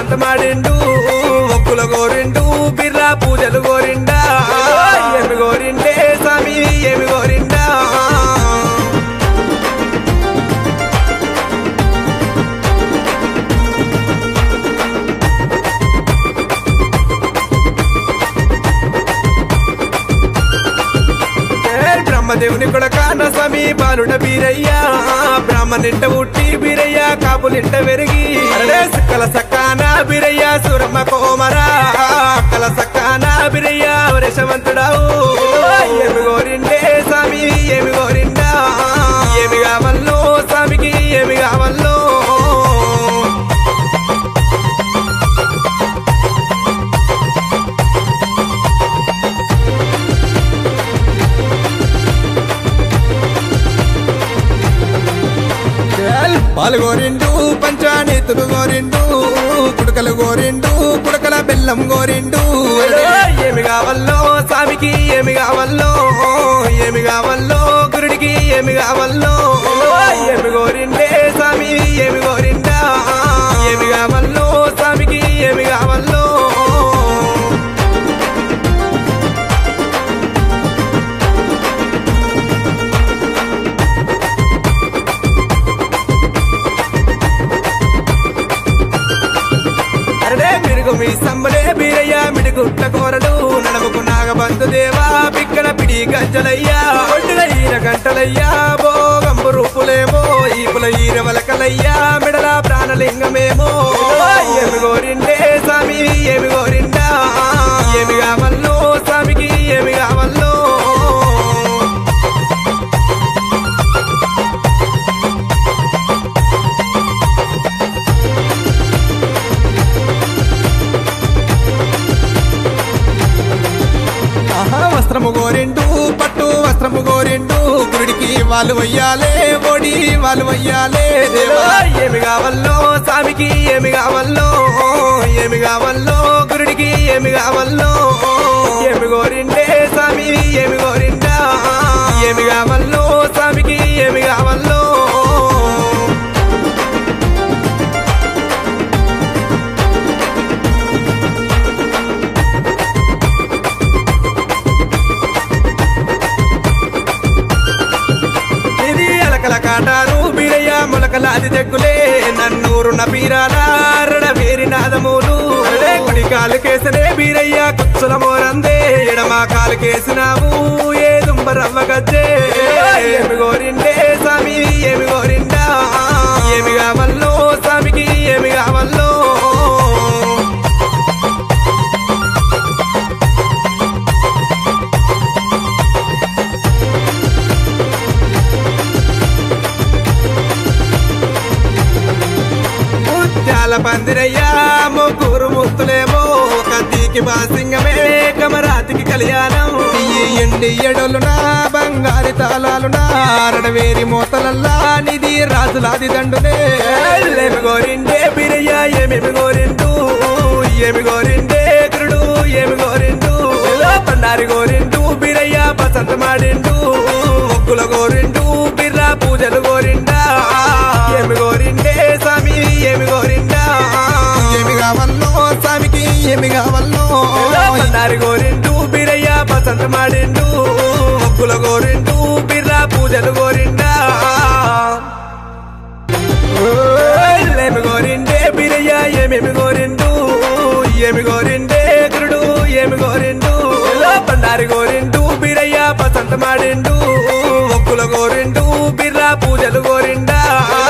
బసంత మాడిండు ఒక్కుల గోరిండు బిర్రా పూజలు గోరిండా ఏమి గోరిండే స్వామి ఏమి గోరిండా ఏ బ్రహ్మదేవుని కొడక నసమి బాలుడ బీరయ్య బ్రాహ్మణింట ఉట్టి బీరయ్య కాపులింట వెరిగి అరే సక్కల సక్కాన బీరయ్య సూరమ్మ కోమరా అక్కల సక్కాన బీరయ్య వరేశవంతుడావు ఏమి గోరిండే స్వామి ఏమి గోరిండా ఏమి కావల్లో స్వామికి ఏమి కావల్లో పాలు గోరిండు పంచానీతులు గోరిండు కుడకలు గోరిండు కుడకల బెల్లం గోరిండు ఏమి కావల్లో స్వామికి ఏమి కావల్లో ఏమి కావల్లో గురుడికి ఏమి కావల్లో ఏమి గోరిండే స్వామి ఏమి గోరిండా ఏమి కావల్లో స్వామికి ఏమి కావల్లో అరడే మిరుగు మీ సంబలే బీరయ్య మిడిగుట్ల కోరడు నడముకు నాగబంధు దేవా పిక్కల పిడి గంజలయ్యా ఒడ్డుల ఈర గంటలయ్యా భోగంబు రూపులేమో ఈపుల ఈర వలకలయ్యా మిడల ప్రాణలింగమేమో ఏమి గోరిండే స్వామి ఏమి గోరిండా ఏమి కావల్లో స్వామికి ఏమి కావల్లో ఆహా వస్త్రము గోరిండు పట్టు వస్త్రము గోరిండు గుడికి వాళ్ళు వయ్యాలే ఓడి వాళ్ళు వయ్యాలే దేవా ఏమి కావల్లో స్వామికి ఏమి కావల్లో ఏమి కావల్లో గురుడికి ఏమి కావల్లో ఏమి గోరిండే స్వామి ఏమి గోరిండా ఏమి కావల్లో స్వామికి ఏమి కావల్లో ఇది అలకల కాటారు బీరయ్య మొలకలాది దగ్గులే నన్నూరు నబీరాల వేరి నాదములు అరే కుడి కాలు కేసనే బీరయ్య కుచ్చుల మోరందే ఎడమ కాలు కేసినావు ఏ దుంబరవ్వ గజ్జే ఏమి గోరిండే స్వామి ఏమి గోరిండా ఏమి కావల్లో స్వామికి ఏమి కావల్లో ముత్యాల పందిరయ్యా ముగ్గురు ముత్తులేమో కత్తికి బాసింగమే కమరాతికి కళ్యాణం ఈ ఎండి ఎడలునా బంగారి తాళాలునా అరడవేరి మూతలల్లా నిధి రాజులాది దండునే ఏమి గోరిండే బిరయ్యా ఏమేమి గోరిండు ఏమి గోరిండే గురుడు ఏమి గోరిండు బండారి గోరిండు బిరయ్య బసంత మాడిండు ఒక్కుల గోరిండు బిర్రా పూజలు గోరిండా ఏమి గోరిండే స్వామి ఏమి గోరిండా ఏమి కావల్లో స్వామికి ఏమి కావల్లో బండారి గోరిండు బిరయ్య బసంత మాడిండు ఒక్కుల గోరిండు బిర్రా పూజలు గోరిండా ఏమి గోరిండే బిరయ్య ఏమేమి గోరిండు ఏమి గోరిండే గురుడు ఏమి గోరిండు బండారి గోరిండు బిరయ్య బసంత మాడిండు ఒక్కుల గోరిండు బిర్రా పూజలు గోరిండా